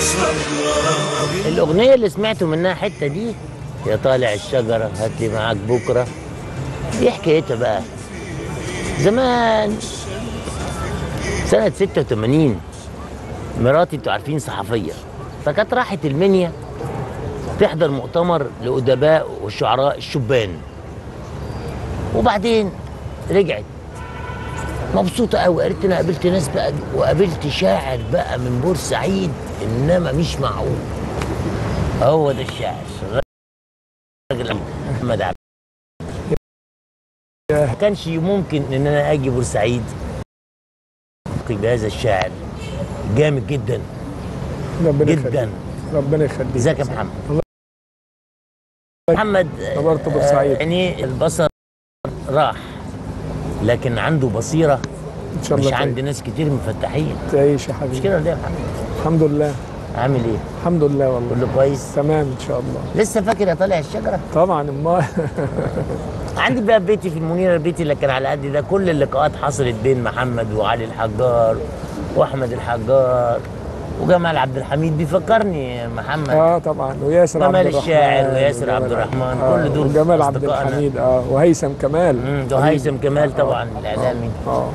الأغنية اللي سمعتوا منها حتة دي يا طالع الشجرة هات لي معاك بكرة دي حكايتها بقى زمان سنة 86 مراتي انتوا عارفين صحفية فكانت راحت المنيا تحضر مؤتمر لأدباء والشعراء الشبان وبعدين رجعت مبسوطة قوي قالت انا قابلت ناس بقى وقابلت شاعر بقى من بورسعيد انما مش معقول هو ده الشاعر الراجل محمد عبد ما كانش ممكن ان انا اجي بورسعيد بهذا الشاعر جامد جدا ربنا جدا يخليك ربنا يخليك ازيك يا محمد الله محمد نورت بورسعيد. آه، يعني البصر راح لكن عنده بصيره ان شاء مش الله عند ناس كتير مفتحين تعيش يا مش حبيبي كده ولا ايه يا محمد الحمد لله عامل ايه الحمد لله والله كله كويس تمام ان شاء الله لسه فاكر يا طالع الشجره طبعا ما عندي بقى بيتي في المنيره البيتي اللي كان على قد ده كل اللقاءات حصلت بين محمد وعلي الحجار واحمد الحجار وجمال عبد الحميد بيفكرني محمد اه طبعا وياسر عبد جمال الرحمن الشاعر وياسر وجمال عبد الرحمن، آه كل دول وجمال عبد أصدقائنا. الحميد اه وهيثم كمال مم، ده هيثم كمال طبعا الاعلامي اه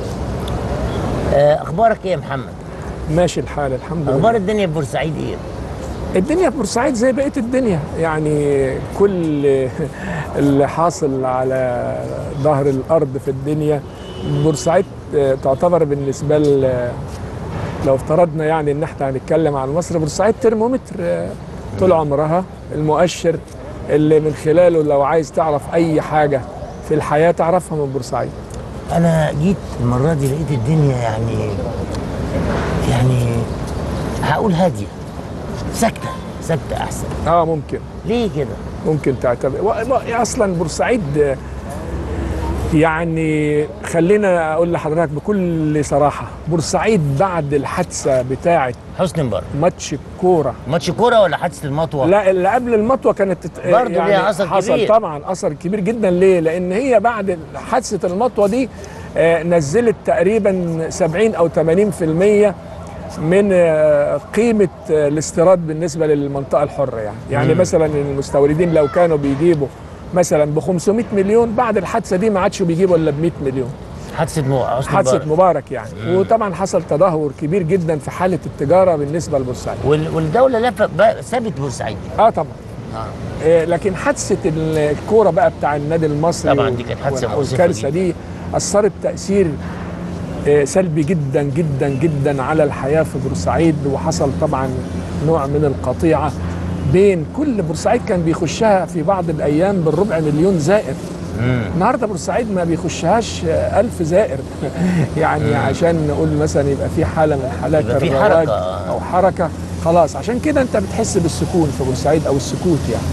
آه، اخبارك ايه يا محمد ماشي الحال الحمد لله اخبار الدنيا في بورسعيد ايه الدنيا في بورسعيد زي بقيه الدنيا يعني كل اللي حاصل على ظهر الارض في الدنيا بورسعيد آه، تعتبر بالنسبه ل لو افترضنا يعني ان احنا هنتكلم عن مصر بورسعيد ترمومتر آه، طول عمرها المؤشر اللي من خلاله لو عايز تعرف اي حاجه في الحياه تعرفها من بورسعيد انا جيت المره دي لقيت الدنيا يعني يعني هقول هاديه ساكته ساكته احسن اه ممكن ليه كده ممكن تعتبر و- و- اصلا بورسعيد آه، يعني خلينا اقول لحضرتك بكل صراحه بورسعيد بعد الحادثه بتاعه حسني مبارك ماتش الكوره ماتش كوره ولا حادثه المطوه لا اللي قبل المطوه كانت تت- برضه ليها أثر حصل كبير. طبعا اثر كبير جدا ليه؟ لان هي بعد حادثه المطوه دي آه، نزلت تقريبا 70 او 80% من آه، قيمه آه، الاستيراد بالنسبه للمنطقه الحره يعني يعني مم. مثلا المستوردين لو كانوا بيجيبوا مثلا ب 500 مليون بعد الحادثه دي ما عادش بيجيبوا الا ب 100 مليون حادثه مو حسني حادثه مبارك مبارك يعني وطبعا حصل تدهور كبير جدا في حاله التجاره بالنسبه لبورسعيد وال- والدوله لف بقى- سابت بورسعيد اه طبعا آه. إيه، لكن حادثه الكوره بقى بتاع النادي المصري طبعاً دي كانت حادثة وال- مؤسفة والكارثه دي اثرت تاثير إيه، سلبي جدا جدا جدا على الحياه في بورسعيد وحصل طبعا نوع من القطيعه بين كل بورسعيد كان بيخشها في بعض الايام بالربع مليون زائر مم. النهارده بورسعيد ما بيخشهاش آه، ألف زائر يعني عشان نقول مثلا يبقى في حاله من حالات يبقى في الرواج حركة، آه. او حركه خلاص عشان كده انت بتحس بالسكون في بورسعيد او السكوت يعني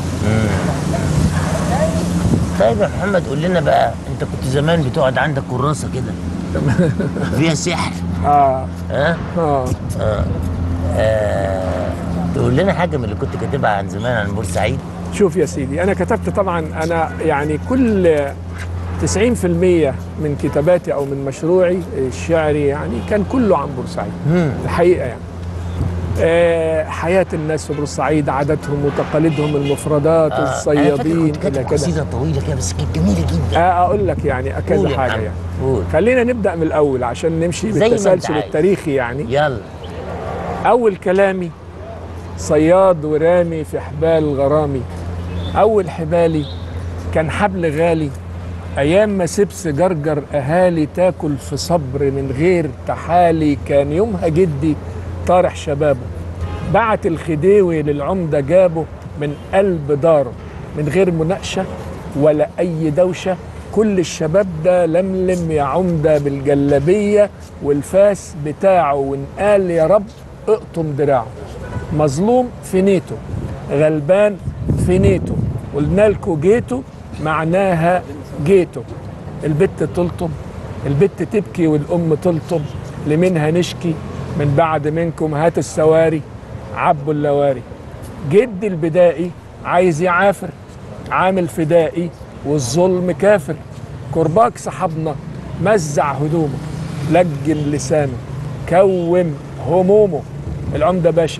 طيب يا محمد قول لنا بقى انت كنت زمان بتقعد عندك كراسه كده فيها سحر اه ها اه آه. آه. تقول لنا حاجه من اللي كنت كاتبها عن زمان عن بورسعيد شوف يا سيدي انا كتبت طبعا انا يعني كل 90% من كتاباتي او من مشروعي الشعري يعني كان كله عن بورسعيد مم. الحقيقه يعني آه، حياة الناس في بورسعيد عاداتهم وتقاليدهم المفردات آه. أنا فاكر الصيادين كنت إلى كاتب كده قصيده طويله كده بس كانت جميله جدا آه، اقول لك يعني قول كذا يا حاجه محمد، يعني قول خلينا نبدا من الاول عشان نمشي زي ما أنت بالتسلسل عايز. التاريخي يعني يلا اول كلامي صياد ورامي في حبال غرامي اول حبالي كان حبل غالي ايام ما سبس جرجر اهالي تاكل في صبر من غير تحالي كان يومها جدي طارح شبابه بعت الخديوي للعمدة جابه من قلب داره من غير مناقشة ولا أي دوشة كل الشباب ده لملم يا عمدة بالجلبية والفاس بتاعه ونقال يا رب اقطم دراعه مظلوم في نيته غلبان في نيته قلنا لكم جيتوا معناها جيتوا البت تلطم البت تبكي والأم تلطم لمنها نشكي من بعد منكم هات السواري عبوا اللواري جد البدائي عايز يعافر عامل فدائي والظلم كافر كرباك صاحبنا مزع هدومه لجن لسانه كوم همومه العمدة باشا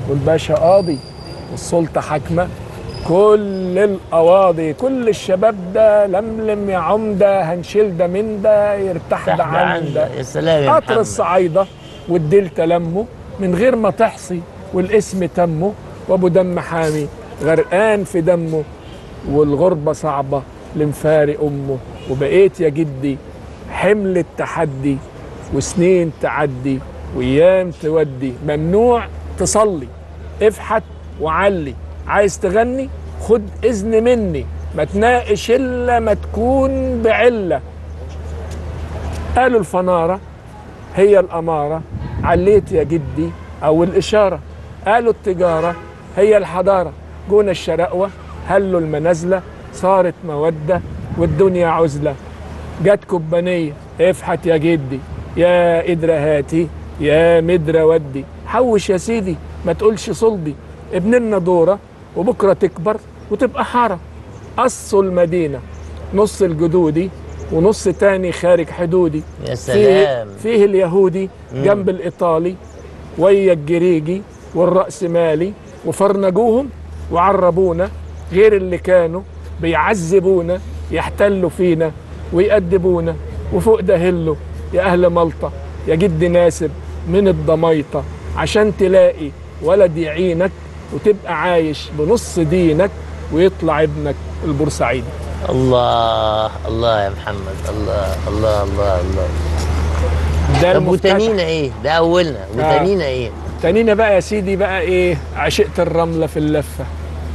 والباشا قاضي والسلطة حاكمة كل القواضي كل الشباب ده لملم يا عمدة هنشيل ده من ده يرتاح تحت ده عن ده يا سلام يا قطر محمد الصعايدة والديل تلمه من غير ما تحصي والاسم تمه وابو دم حامي غرقان في دمه والغربة صعبة لمفارق أمه وبقيت يا جدي حمل التحدي وسنين تعدي وأيام تودي ممنوع تصلي افحت وعلي عايز تغني خد إذن مني ما تناقش إلا ما تكون بعلة قالوا الفنارة هي الأمارة عليت يا جدي أو الإشارة قالوا التجارة هي الحضارة جونا الشرقوة هلوا المنازلة صارت مودة والدنيا عزلة جت كوبانية افحت يا جدي يا قدرة هاتي يا مدرة ودي حوش يا سيدي ما تقولش صلبي ابن لنا دورة وبكرة تكبر وتبقى حارة قصوا المدينة نص الجدودي ونص تاني خارج حدودي يا فيه, سلام فيه اليهودي جنب الإيطالي ويا الجريجي والرأسمالي وفرنجوهم وعربونا غير اللي كانوا بيعذبونا يحتلوا فينا ويأدبونا وفوق ده هلو يا أهل ملطة يا جد ناسب من الضميطة عشان تلاقي ولد يعينك وتبقى عايش بنص دينك ويطلع ابنك البورسعيدي الله الله يا محمد الله الله الله الله ده طب المفتتح. وتانينا ايه؟ ده اولنا وتانينا ايه؟ تانينا بقى يا سيدي بقى ايه عشقت الرملة في اللفة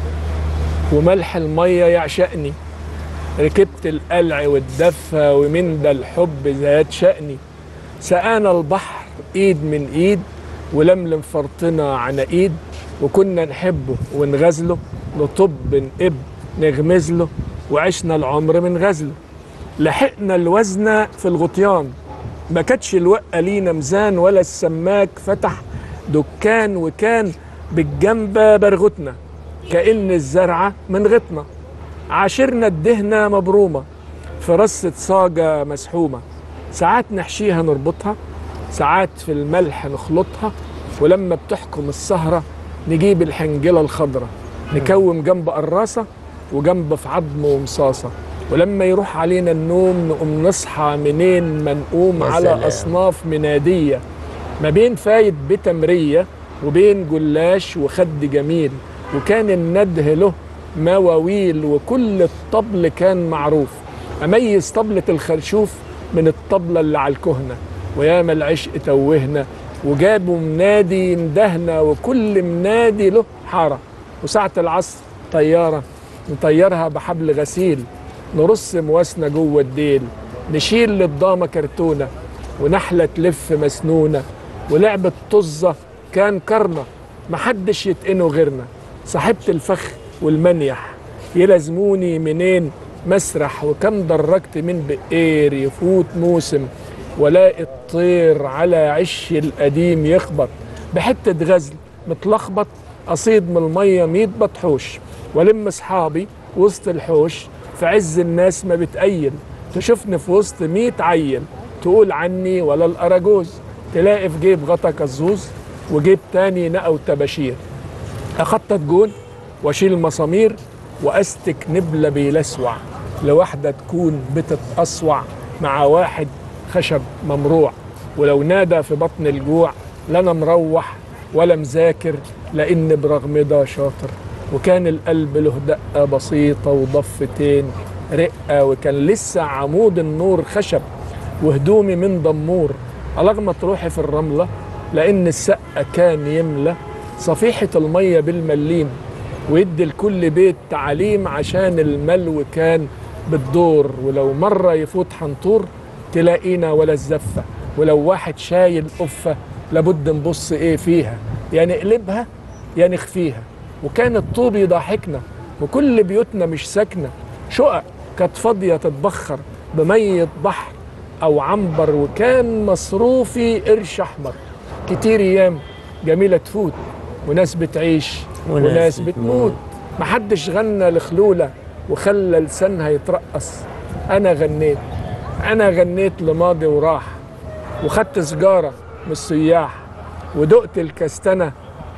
وملح المية يعشقني ركبت القلع والدفة ومن ده الحب زاد شأني سقانا البحر ايد من ايد ولملم فرطنا عناقيد وكنا نحبه ونغزله نطب نقب نغمز له وعشنا العمر من غزله لحقنا الوزنة في الغطيان ما كانتش الوقة لينا ميزان ولا السماك فتح دكان وكان بالجنبة برغتنا كأن الزرعة من غطنا عاشرنا الدهنة مبرومة في رصة صاجة مسحومة ساعات نحشيها نربطها ساعات في الملح نخلطها ولما بتحكم السهرة نجيب الحنجلة الخضراء نكوم جنب قراصة وجنب في عظم ومصاصة ولما يروح علينا النوم نقوم نصحى منين ما نقوم يا على سلام. أصناف منادية ما بين فايد بتمرية وبين جلاش وخد جميل وكان النده له مواويل وكل الطبل كان معروف أميز طبلة الخرشوف من الطبلة اللي على الكهنة وياما العشق توهنا وجابوا منادي يندهنا وكل منادي له حارة وساعة العصر طيارة نطيرها بحبل غسيل نرص مواسنا جوه الديل نشيل للضامة كرتونة ونحلة تلف مسنونة ولعبة طزة كان كرنة محدش يتقنه غيرنا صاحبت الفخ والمنيح يلازموني منين مسرح وكم درجت من بقير يفوت موسم ولاقي الطير على عش القديم يخبط بحتة غزل متلخبط أصيد من المية ميت بطحوش ولم أصحابي وسط الحوش في عز الناس ما بتقيل تشوفني في وسط ميت عيل تقول عني ولا الأراجوز تلاقي في جيب غطا كزوز وجيب تاني نقى وتباشير اخطط جون واشيل مسامير واستك نبله بيلسوع لواحده تكون بتتقصوع مع واحد خشب ممروع ولو نادى في بطن الجوع لا انا مروح ولا مذاكر لان برغم ده شاطر وكان القلب له دقه بسيطه وضفتين رقه وكان لسه عمود النور خشب وهدومي من دمور ألغمت روحي في الرملة لأن السقة كان يملى صفيحة المية بالمليم ويدي لكل بيت تعليم عشان الملو كان بالدور ولو مرة يفوت حنطور تلاقينا ولا الزفة ولو واحد شايل قفة لابد نبص ايه فيها يا نقلبها يا نخفيها وكان الطوب يضحكنا وكل بيوتنا مش ساكنة شقق كانت فاضية تتبخر بمية بحر أو عنبر وكان مصروفي قرش أحمر كتير أيام جميلة تفوت وناس بتعيش وناس وناس بتموت. بتموت محدش غنى لخلولة وخلى لسانها يترقص أنا غنيت أنا غنيت لماضي وراح وخدت سجارة من السياح ودقت الكستنة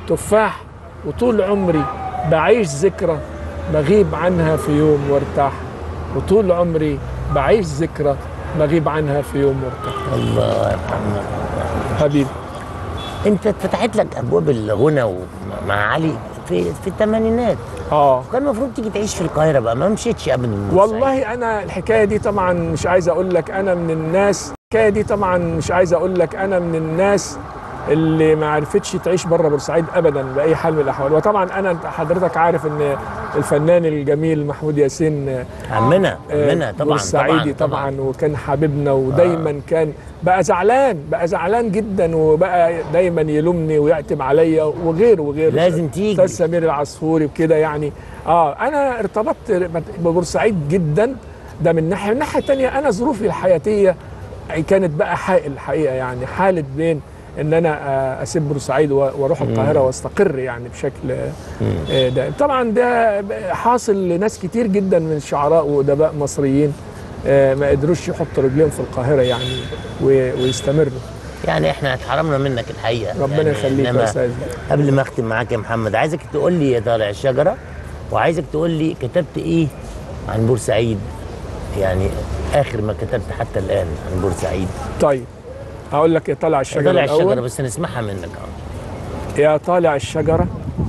تفاح وطول عمري بعيش ذكرى بغيب عنها في يوم وارتاح وطول عمري بعيش ذكرى بغيب عنها في يوم وارتاح الله يا محمد حبيبي انت اتفتحت لك ابواب الغنى و- مع علي في في الثمانينات اه كان المفروض تيجي تعيش في القاهره بقى ما مشيتش ابدا من بورسعيد. والله انا الحكايه دي طبعا مش عايز اقول لك انا من الناس الحكايه دي طبعا مش عايز اقول لك انا من الناس اللي ما عرفتش تعيش بره بورسعيد ابدا باي حال من الاحوال وطبعا انا حضرتك عارف ان الفنان الجميل محمود ياسين عمنا آه، عمنا طبعا بورسعيدي طبعا, طبعا وكان حبيبنا ودايما آه. كان بقى زعلان بقى زعلان جدا وبقى دايما يلومني ويعتب عليا وغيره وغيره لازم تيجي. استاذ سمير العصفوري وكده يعني اه انا ارتبطت ببورسعيد جدا ده من ناحيه من ناحيه تانية انا ظروفي الحياتيه كانت بقى حائل الحقيقه يعني حاله بين ان انا آه، اسيب بورسعيد و- واروح القاهره واستقر يعني بشكل آه، ده طبعا ده حاصل لناس كتير جدا من الشعراء وادباء مصريين آه، ما قدروش يحطوا رجليهم في القاهره يعني و- ويستمروا يعني احنا اتحرمنا منك الحقيقه ربنا يعني يخليك يا إنما استاذ قبل ما اختم معاك يا محمد عايزك تقول لي يا طالع الشجره وعايزك تقول لي كتبت ايه عن بورسعيد يعني اخر ما كتبت حتى الان عن بورسعيد طيب هقول لك يا طالع يا الشجره طالع الشجره الأول. بس نسمعها منك اه يا طالع الشجرة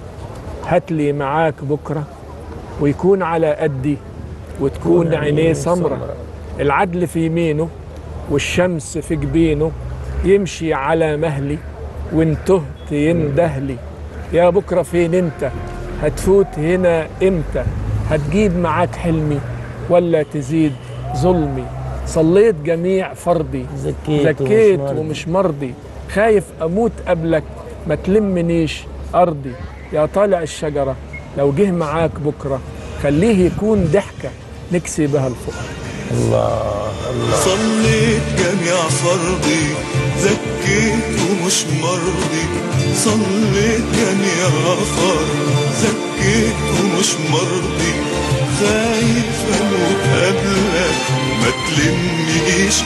هات لي معاك بكرة ويكون على قدي وتكون عينيه سمرة العدل في يمينه والشمس في جبينه يمشي على مهلي وان تهت يندهلي يا بكرة فين انت هتفوت هنا امتى هتجيب معاك حلمي ولا تزيد ظلمي صليت جميع فرضي زكيت زكيت ومش مرضي. ومش مرضي خايف اموت قبلك ما تلمنيش ارضي يا طالع الشجره لو جه معاك بكره خليه يكون ضحكه نكسي بها الفقر الله الله صليت جميع فرضي زكيت ومش مرضي صليت جميع فرض زكيت ومش مرضي خايف اموت قبلك ما تلمنيش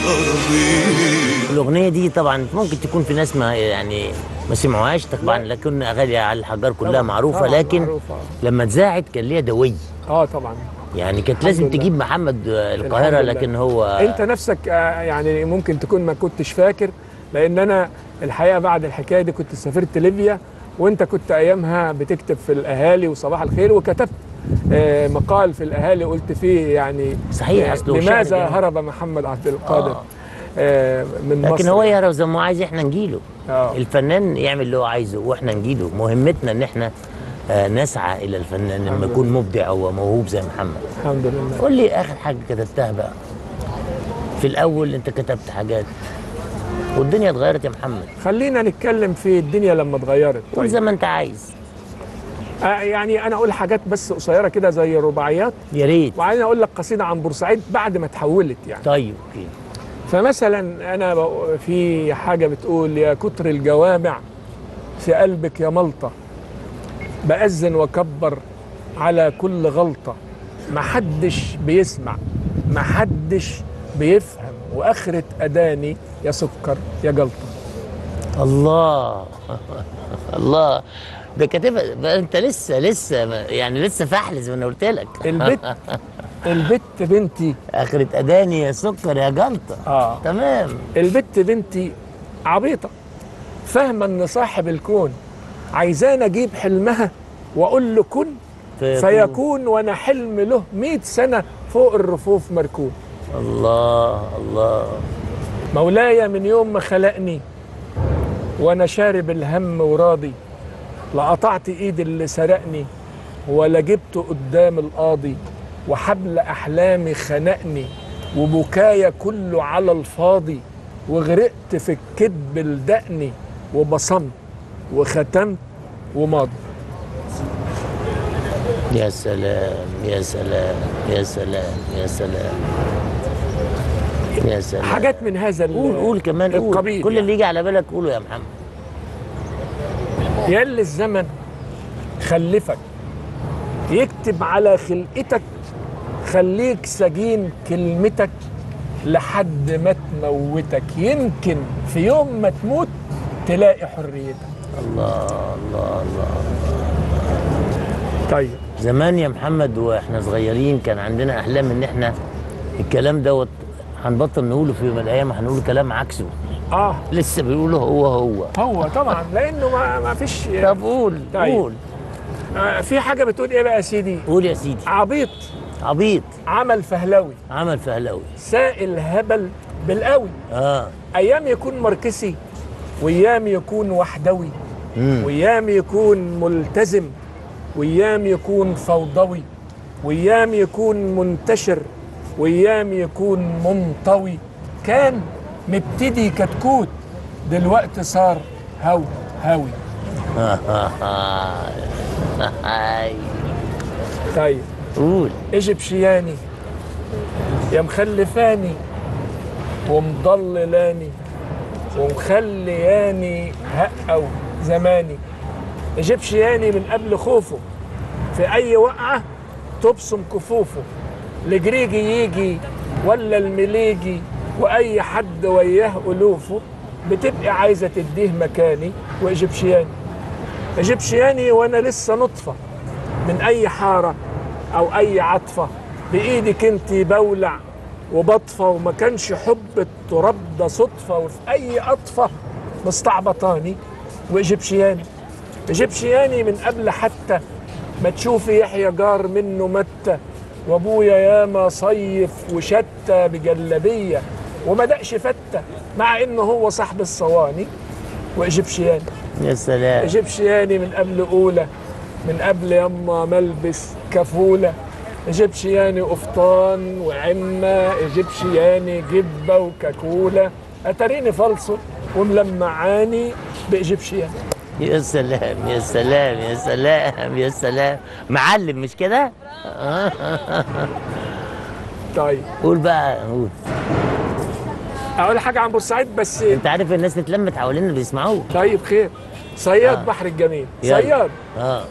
ارضي الاغنيه دي طبعا ممكن تكون في ناس ما يعني ما سمعوهاش طبعا لا. لكن اغاني على الحجار كلها طبعاً، معروفه طبعاً لكن معروفة. لما اتذاعت كان ليها دوي اه طبعا يعني كانت لازم لله. تجيب محمد آه، القاهره الحمد لله. لكن هو انت نفسك آه، يعني ممكن تكون ما كنتش فاكر لان انا الحقيقه بعد الحكايه دي كنت سافرت ليبيا وانت كنت ايامها بتكتب في الاهالي وصباح الخير وكتبت آه، مقال في الاهالي قلت فيه يعني صحيح، آه، أصله لماذا شعر جميل. هرب محمد عبد القادر آه. آه، من مصر لكن هو يهرب زي ما هو عايز احنا نجيله آه. الفنان يعمل اللي هو عايزه واحنا نجيله مهمتنا ان احنا آه، نسعى الى الفنان لما يكون مبدع وموهوب زي محمد الحمد لله قول لي اخر حاجه كتبتها بقى في الاول انت كتبت حاجات والدنيا اتغيرت يا محمد خلينا نتكلم في الدنيا لما اتغيرت قول زي ما انت عايز آه، يعني انا اقول حاجات بس قصيره كده زي رباعيات يا ريت وبعدين اقول لك قصيده عن بورسعيد بعد ما اتحولت يعني طيب اوكي فمثلا انا بق- في حاجه بتقول يا كتر الجوامع في قلبك يا ملطه بأذن وكبر على كل غلطه محدش بيسمع محدش بيفهم واخره اداني يا سكر يا جلطه الله الله ده كاتبها ده انت لسه لسه ما- يعني لسه فحل زي ما انا قلت لك البت البت بنتي اخرة اداني يا سكر يا جلطه اه تمام البت بنتي عبيطة فاهمة ان صاحب الكون عايزاني اجيب حلمها واقول له كن فيكون. فيكون وانا حلم له مئة سنة فوق الرفوف مركون الله الله مولاي من يوم ما خلقني وانا شارب الهم وراضي لقطعت ايد اللي سرقني ولا جبته قدام القاضي وحبل احلامي خنقني وبكايا كله على الفاضي وغرقت في الكذب لدقني وبصمت وختمت وماضي يا سلام يا سلام يا سلام يا سلام يا سلام حاجات من هذا ال- قول قول كمان قول القبيل كل اللي يجي على بالك قوله يا محمد يلي الزمن خلفك يكتب على خلقتك خليك سجين كلمتك لحد ما تموتك يمكن في يوم ما تموت تلاقي حريتك الله الله الله طيب زمان يا محمد واحنا صغيرين كان عندنا احلام ان احنا الكلام دوت هنبطل نقوله في يوم من الايام هنقول كلام عكسه اه لسه بيقولوا هو هو هو طبعا لانه ما, ما فيش طب قول طيب. قول آه في حاجه بتقول ايه بقى يا سيدي قول يا سيدي عبيط عبيط عمل فهلوي عمل فهلوي سائل هبل بالقوي اه ايام يكون ماركسي وايام يكون وحدوي مم. وايام يكون ملتزم وايام يكون فوضوي وايام يكون منتشر وايام يكون منطوي كان مبتدي كتكوت دلوقتي صار هو هاوي هاي. طيب قول ايجيبشياني يا مخلفاني ومضللاني ومخلياني هقو زماني ايجيبشياني من قبل خوفه في اي وقعه تبصم كفوفه الجريجي يجي ولا المليجي واي حد وياه الوفه بتبقى عايزه تديه مكاني وايجيبشياني ايجيبشياني وانا لسه نطفه من اي حاره او اي عطفه بايدك انت بولع وبطفه وما كانش حب التراب ده صدفه وفي اي قطفه مستعبطاني وايجيبشياني ايجيبشياني من قبل حتى ما تشوفي يحيى جار منه متى وابويا ياما صيف وشتى بجلبيه وما دقش فته مع انه هو صاحب الصواني وايجيبشياني يا سلام ايجيبشياني من قبل اولى من قبل يما ملبس كفوله ايجيبشياني قفطان وعمه ايجيبشياني جبه وكاكوله اتاريني فالصو وملمعاني بايجيبشياني يا سلام يا سلام يا سلام يا سلام معلم مش كده؟ طيب قول بقى قول اقول حاجه عن بورسعيد بس انت عارف الناس اتلمت حوالينا بيسمعوك طيب خير صياد آه. بحر الجميل يلا. صياد اه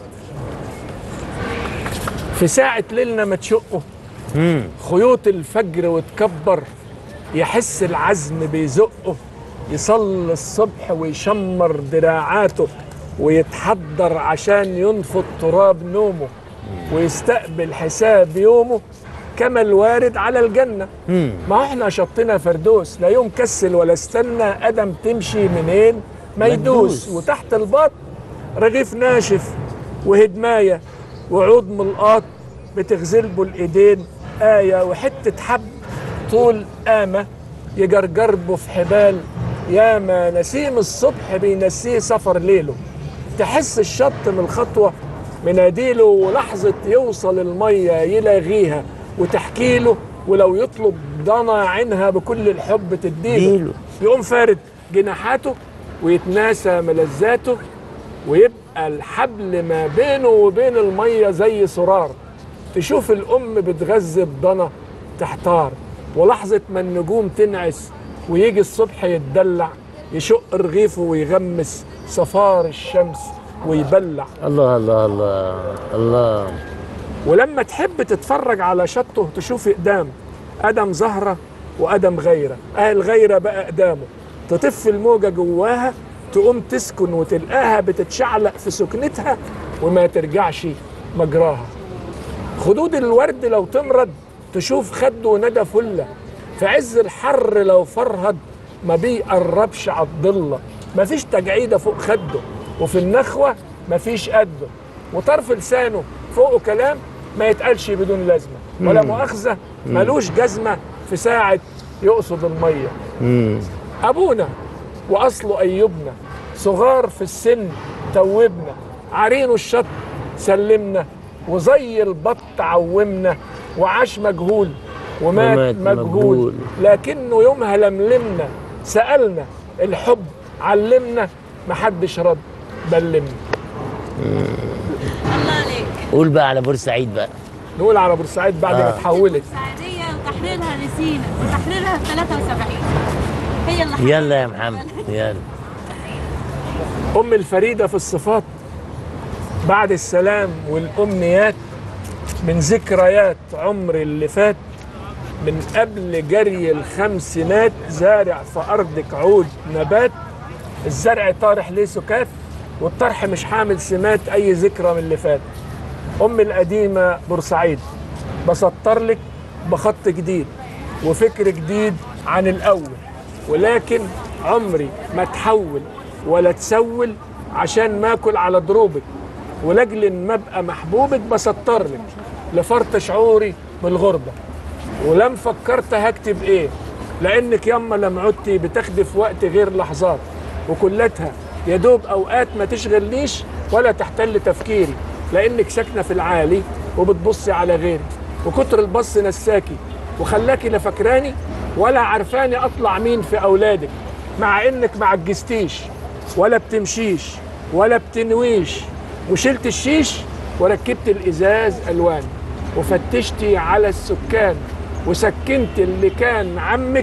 في ساعه ليلنا ما تشقه امم خيوط الفجر وتكبر يحس العزم بيزقه يصلي الصبح ويشمر دراعاته ويتحضر عشان ينفض تراب نومه ويستقبل حساب يومه كما الوارد على الجنة امم ما احنا شطنا فردوس لا يوم كسل ولا استنى قدم تمشي منين ما ما يدوس تدوس. وتحت البط رغيف ناشف وهدماية وعود ملقاط بتغزلبه الايدين آية وحتة حب طول قامة يجرجربه في حبال ياما نسيم الصبح بينسيه سفر ليله تحس الشط من الخطوة مناديله ولحظة يوصل المية يلاغيها وتحكي له ولو يطلب ضنا عينها بكل الحب تديله ديله. يقوم فارد جناحاته ويتناسى ملذاته ويبقى الحبل ما بينه وبين المية زي سرار تشوف الأم بتغذي الضنا تحتار ولحظة ما النجوم تنعس ويجي الصبح يتدلع يشق رغيفه ويغمس صفار الشمس ويبلع الله الله الله الله ولما تحب تتفرج على شطه تشوف اقدام ادم زهره وادم غيره اه الغيره بقى اقدامه تطف الموجه جواها تقوم تسكن وتلقاها بتتشعلق في سكنتها وما ترجعش مجراها خدود الورد لو تمرد تشوف خده ندى فله في عز الحر لو فرهد ما بيقربش على الضله مفيش تجعيده فوق خده وفي النخوه مفيش قده وطرف لسانه فوقه كلام ما يتقالش بدون لازمه ولا مؤاخذه ملوش جزمه في ساعه يقصد الميه امم أبونا وأصله أيوبنا صغار في السن توبنا عرينه الشط سلمنا وزي البط عومنا وعاش مجهول ومات ومات مجهول مجهول. لكنه يومها لملمنا سألنا الحب علمنا محدش رد بلمنا الله عليك قول بقى على بورسعيد بقى نقول على بورسعيد بعد ما آه. اتحولت السعودية وتحريرها نسينا وتحريرها في 73 هي اللي حررت يلا يا محمد يلا أم الفريدة في الصفات بعد السلام والأمنيات من ذكريات عمري اللي فات من قبل جري الخمسينات زارع في أرضك عود نبات الزرع طارح ليه سكات والطرح مش حامل سمات اي ذكرى من اللي فات امي القديمه بورسعيد بسطر لك بخط جديد وفكر جديد عن الاول ولكن عمري ما تحول ولا تسول عشان ما اكل على دروبك ولاجل ما ابقى محبوبك بسطر لك لفرط شعوري بالغربه ولم فكرت هكتب ايه لانك ياما لم عدتي بتاخدي في وقت غير لحظات وكلتها يا دوب اوقات ما تشغلنيش ولا تحتل تفكيري لانك ساكنه في العالي وبتبصي على غيري وكتر البص نساكي وخلاكي لا فاكراني ولا عارفاني اطلع مين في اولادك مع انك ما عجزتيش ولا بتمشيش ولا بتنويش وشلت الشيش وركبت الازاز الوان وفتشتي على السكان وسكنت اللي كان عمك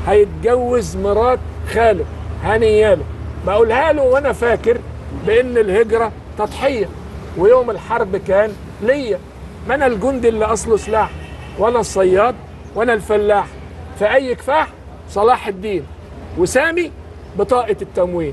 هيتجوز مرات خاله هنياله بقولها له وانا فاكر بان الهجره تضحيه ويوم الحرب كان ليا ما انا الجندي اللي اصله سلاح وانا الصياد وانا الفلاح في اي كفاح صلاح الدين وسامي بطاقه التموين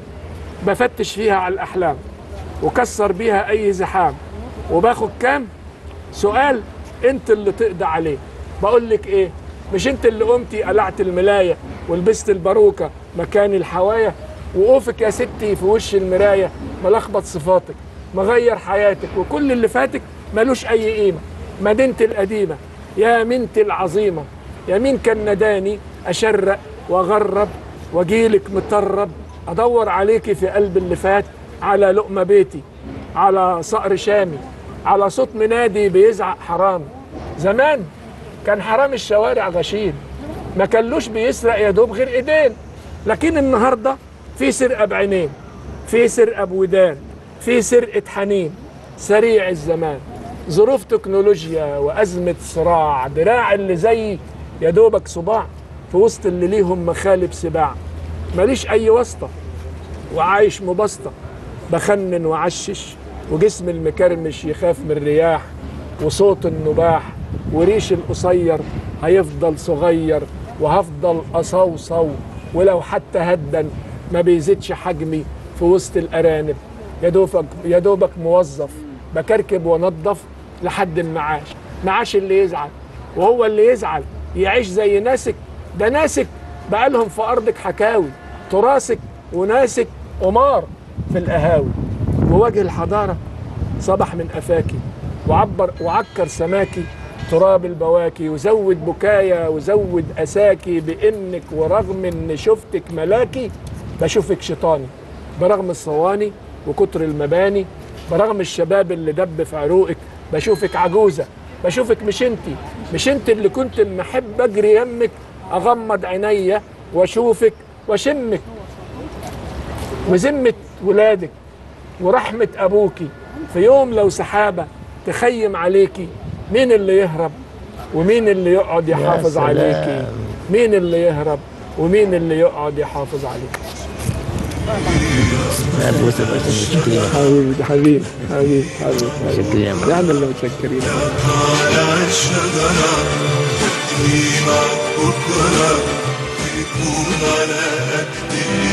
بفتش فيها على الاحلام وكسر بيها اي زحام وباخد كام سؤال انت اللي تقضي عليه بقول لك ايه مش انت اللي قمتي قلعت الملايه ولبست الباروكه مكان الحوايه وقوفك يا ستي في وش المرايه ملخبط صفاتك مغير حياتك وكل اللي فاتك ملوش اي قيمه مدينتي القديمه يا منتي العظيمه يا مين كان نداني اشرق واغرب واجيلك مطرب ادور عليكي في قلب اللي فات على لقمه بيتي على صقر شامي على صوت منادي بيزعق حرام زمان كان حرام الشوارع غشيم ما كانلوش بيسرق يا دوب غير ايدين لكن النهارده في سرقه بعينين في سرقه بودان في سرقه حنين سريع الزمان ظروف تكنولوجيا وازمه صراع دراع اللي زي يا دوبك صباع في وسط اللي ليهم مخالب سباع ماليش اي واسطه وعايش مبسطه بخنن وعشش وجسم المكرمش يخاف من الرياح وصوت النباح وريش القصير هيفضل صغير وهفضل اصوصو ولو حتى هدا ما بيزيدش حجمي في وسط الارانب يا دوبك يا دوبك موظف بكركب وانضف لحد المعاش معاش اللي يزعل وهو اللي يزعل يعيش زي ناسك ده ناسك بقالهم في ارضك حكاوي تراثك وناسك قمار في القهاوي ووجه الحضاره صبح من افاكي وعبر وعكر سماكي تراب البواكي وزود بكايا وزود اساكي بانك ورغم ان شفتك ملاكي بشوفك شيطاني برغم الصواني وكتر المباني برغم الشباب اللي دب في عروقك بشوفك عجوزه بشوفك مش انتي مش انت اللي كنت محب اجري يمك اغمض عينيا واشوفك واشمك وذمه ولادك ورحمه ابوكي في يوم لو سحابه تخيم عليكي مين اللي يهرب ومين اللي يقعد يحافظ سلام. عليكي مين اللي يهرب ومين اللي يقعد يحافظ عليكي لا بوس يا باشا متشكرين حبيبي حبيبي حبيبي حبيبي متشكرين يا احنا اللي متشكرين على الشجرة تجري معك بكرة يكون على قد